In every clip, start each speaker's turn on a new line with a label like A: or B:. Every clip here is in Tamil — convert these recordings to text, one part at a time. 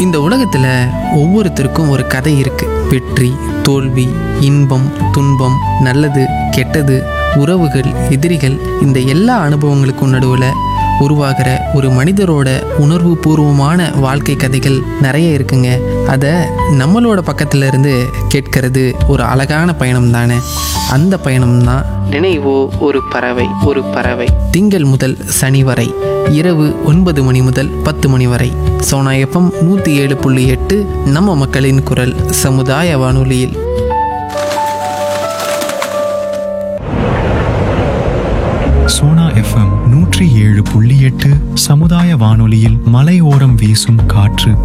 A: இந்த உலகத்தில் ஒவ்வொருத்தருக்கும் ஒரு கதை இருக்கு வெற்றி தோல்வி இன்பம் துன்பம் நல்லது கெட்டது உறவுகள் எதிரிகள் இந்த எல்லா அனுபவங்களுக்கும் நடுவில் உருவாகிற ஒரு மனிதரோட உணர்வு பூர்வமான வாழ்க்கை கதைகள் நிறைய இருக்குங்க அதை நம்மளோட பக்கத்துல இருந்து கேட்கறது ஒரு அழகான பயணம் தானே அந்த பயணம் தான் நினைவோ ஒரு பறவை ஒரு பறவை திங்கள் முதல் சனி வரை இரவு ஒன்பது மணி முதல் பத்து மணி வரை சோனா எஃப்எம் நூற்றி ஏழு புள்ளி எட்டு நம்ம மக்களின் குரல் சமுதாய வானொலியில்
B: சோனா எஃப்எம் நூற்றி ஏழு புள்ளி எட்டு சமுதாய வானொலியில் மலையோரம் வீசும் காற்று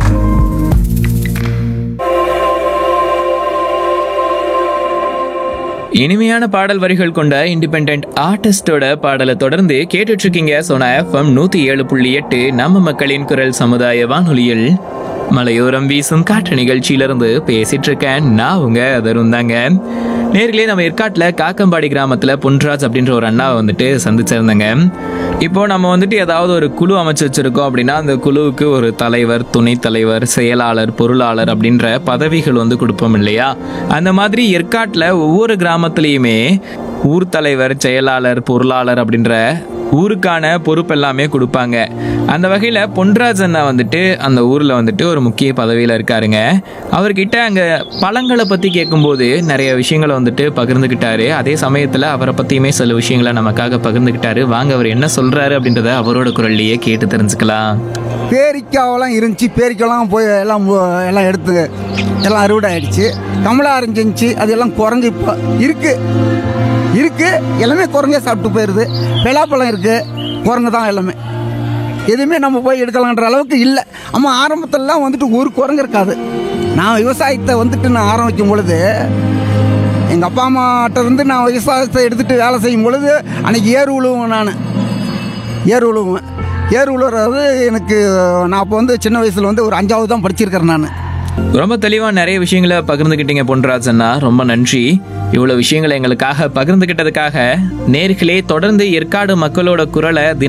C: இனிமையான பாடல் வரிகள் கொண்ட இண்டிபெண்ட் ஆர்டிஸ்டோட பாடலை தொடர்ந்து கேட்டுட்டு இருக்கீங்க சோனா எஃப்எம் நூத்தி ஏழு புள்ளி எட்டு நம்ம மக்களின் குரல் சமுதாய வானொலியில் மலையோரம் வீசும் காற்று நிகழ்ச்சியிலிருந்து பேசிட்டு இருக்கேன் நான் உங்க அதரும் தாங்க நேர்களே நம்ம ஏற்காட்டில் காக்கம்பாடி கிராமத்தில் பொன்ராஜ் அப்படின்ற ஒரு அண்ணாவை வந்துட்டு சந்திச்சிருந்தேங்க இப்போ நம்ம வந்துட்டு ஏதாவது ஒரு குழு அமைச்சு வச்சிருக்கோம் அப்படின்னா அந்த குழுவுக்கு ஒரு தலைவர் துணைத் தலைவர் செயலாளர் பொருளாளர் அப்படின்ற பதவிகள் வந்து கொடுப்போம் இல்லையா அந்த மாதிரி ஏற்காட்டில் ஒவ்வொரு கிராமத்துலேயுமே ஊர் தலைவர் செயலாளர் பொருளாளர் அப்படின்ற ஊருக்கான பொறுப்பு எல்லாமே கொடுப்பாங்க அந்த வகையில் பொன்ராஜ் அண்ணா வந்துட்டு அந்த ஊரில் வந்துட்டு ஒரு முக்கிய பதவியில் இருக்காருங்க அவர்கிட்ட அங்கே பழங்களை பற்றி கேட்கும்போது நிறைய விஷயங்களை வந்துட்டு பகிர்ந்துக்கிட்டாரு அதே சமயத்தில் அவரை பற்றியுமே சில விஷயங்களை நமக்காக பகிர்ந்துக்கிட்டாரு வாங்க அவர் என்ன சொல்கிறாரு அப்படின்றத அவரோட குரல்லையே கேட்டு தெரிஞ்சுக்கலாம்
D: பேரிக்காவெல்லாம் இருந்துச்சு பேரிக்காவெல்லாம் போய் எல்லாம் மு- எல்லாம் எடுத்து எல்லாம் அறுவடை ஆயிடுச்சு கமலா இருந்துச்சு அது எல்லாம் குறைஞ்சி இப்போ இருக்கு இருக்கு எல்லாமே குறைஞ்சே சாப்பிட்டு போயிடுது பலாப்பழம் இருக்கு குரங்கு தான் எல்லாமே எதுவுமே நம்ம போய் எடுக்கலான்ற அளவுக்கு இல்லை அம்மா ஆரம்பத்திலலாம் வந்துட்டு ஒரு குரங்கு இருக்காது நான் விவசாயத்தை வந்துட்டு நான் ஆரம்பிக்கும் பொழுது எங்கள் அப்பா அம்மாட்ட இருந்து நான் விவசாயத்தை எடுத்துகிட்டு வேலை செய்யும் பொழுது அன்னைக்கு ஏர் உழுவும் நான் ஏர் உழுவுவேன் ஏர் உழுவுறது எனக்கு நான் அப்போ வந்து சின்ன வயசில் வந்து ஒரு அஞ்சாவது தான் படிச்சிருக்கிறேன் நான்
C: ரொம்ப தெளிவாக நிறைய விஷயங்களை பகிர்ந்துக்கிட்டீங்க பொன்ராஜ் அண்ணா ரொம்ப நன்றி இவ்வளோ விஷயங்களை எங்களுக்காக பகிர்ந்துக்கிட்டதுக்காக நேர்களே தொடர்ந்து ஏற்காடு மக்களோட குரலை தின